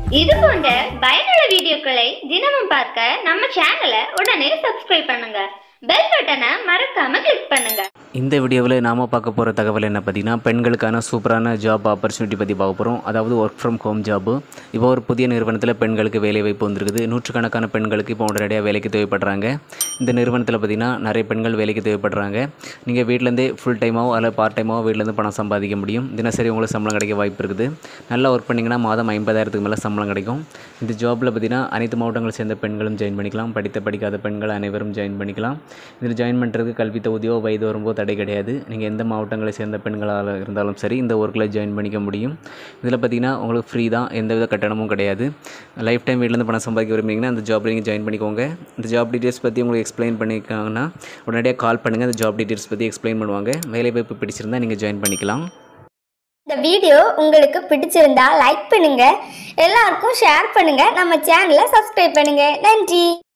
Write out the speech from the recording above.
இது போன்ற பயனுள்ள வீடியோக்களை தினமும் பார்க்க நம்ம சேனலை உடனே சப்ஸ்கிரைப் பண்ணுங்க பெல் பட்டனை மறக்காம கிளிக் பண்ணுங்க இந்த வீடியோவில் நாம் பார்க்க போகிற தகவல் என்ன பார்த்தீங்கன்னா பெண்களுக்கான சூப்பரான ஜாப் ஆப்பர்ச்சுனிட்டி பற்றி பார்க்க போகிறோம் அதாவது ஒர்க் ஃப்ரம் ஹோம் ஜாப்பு இப்போ ஒரு புதிய நிறுவனத்தில் பெண்களுக்கு வேலை வாய்ப்பு வந்திருக்குது நூற்றுக்கணக்கான பெண்களுக்கு இப்போ உடனடியாக வேலைக்கு தேவைப்படுறாங்க இந்த நிறுவனத்தில் பார்த்தீங்கன்னா நிறைய பெண்கள் வேலைக்கு தேவைப்படுறாங்க நீங்கள் வீட்டிலேருந்தே ஃபுல் டைமாவோ அல்லது பார்ட் டைமாவோ வீட்டிலேருந்து பணம் சம்பாதிக்க முடியும் தினசரி உங்களுக்கு சம்பளம் கிடைக்க வாய்ப்பு இருக்குது நல்லா ஒர்க் பண்ணிங்கன்னா மாதம் ஐம்பதாயிரத்துக்கு மேலே சம்பளம் கிடைக்கும் இந்த ஜாப்பில் பார்த்தீங்கன்னா அனைத்து மாவட்டங்களை சேர்ந்த பெண்களும் ஜாயின் பண்ணிக்கலாம் படித்த படிக்காத பெண்கள் அனைவரும் ஜாயின் பண்ணிக்கலாம் இதில் ஜாயின் பண்ணுறதுக்கு கல்வி தகுதியோ வயது வரும்போது தடை கிடையாது நீங்கள் எந்த மாவட்டங்களை சேர்ந்த பெண்களாக இருந்தாலும் சரி இந்த ஒர்க்கில் ஜாயின் பண்ணிக்க முடியும் இதில் பார்த்தீங்கன்னா உங்களுக்கு ஃப்ரீ தான் எந்தவித கட்டணமும் கிடையாது லைஃப் டைம் வீட்டிலேருந்து பணம் சம்பாதிக்க விரும்புறீங்கன்னா அந்த ஜாப் நீங்கள் ஜாயின் பண்ணிக்கோங்க இந்த ஜாப் டீட்டெயில்ஸ் பற்றி உங்களுக்கு எக்ஸ்பிளைன் பண்ணியிருக்காங்கன்னா உடனடியாக கால் பண்ணுங்கள் அந்த ஜாப் டீட்டெயில்ஸ் பற்றி எக்ஸ்பிளைன் பண்ணுவாங்க வேலை வாய்ப்பு பிடிச்சிருந்தா நீங்கள் ஜாயின் பண்ணிக்கலாம் இந்த வீடியோ உங்களுக்கு பிடிச்சிருந்தா லைக் பண்ணுங்க எல்லாருக்கும் ஷேர் பண்ணுங்க நம்ம சேனலை சப்ஸ்கிரைப் பண்ணுங்க நன்றி